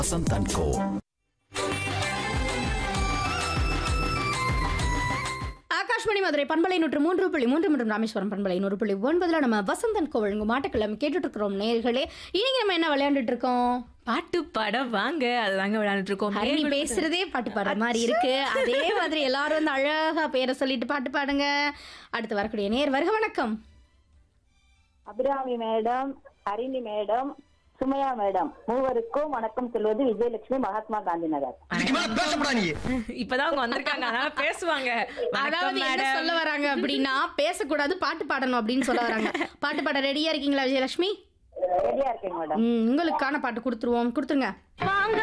Vasanth and co Akashvani Madurai பண்பலை நூற்று மூன்று புள்ளி மூன்று மற்றும் ராமேஸ்வரம் பண்பலை நூறு புள்ளி ஒன்பதுல நம்ம வசந்தன் கோவழங்கும் மாட்டுக்கிழமை கேட்டுட்டு இருக்கிறோம் நேர்களே இன்னைக்கு நம்ம என்ன விளையாண்டுட்டு இருக்கோம் பாட்டு பாட வாங்க அதுதாங்க விளையாண்டுட்டு இருக்கோம் ஹரிணி பேசுறதே பாட்டு பாடுற மாதிரி இருக்கு அதே மாதிரி எல்லாரும் வந்து அழகா பேரை சொல்லிட்டு பாட்டு பாடுங்க அடுத்து வரக்கூடிய நேர் வருக வணக்கம் Abirami madam Harini madam Sumaiya madam மூவருக்கும் வணக்கம் சொல்வது விஜயலட்சுமி மகாத்மா காந்தி நகர் இப்பதான் அவங்க வந்திருக்காங்க அதனால பேசுவாங்க வணக்கம் அதாவது என்ன மேடம் சொல்ல வராங்க அப்படின்னா பேசக்கூடாது பாட்டு பாடணும் அப்படின்னு சொல்ல வராங்க பாட்டு பாட ரெடியா இருக்கீங்களா விஜயலட்சுமி ரெடியா இருக்கேங்க மேடம் ம், உங்களுக்கான பாட்டு கொடுத்துருவோம் கொடுத்துருங்க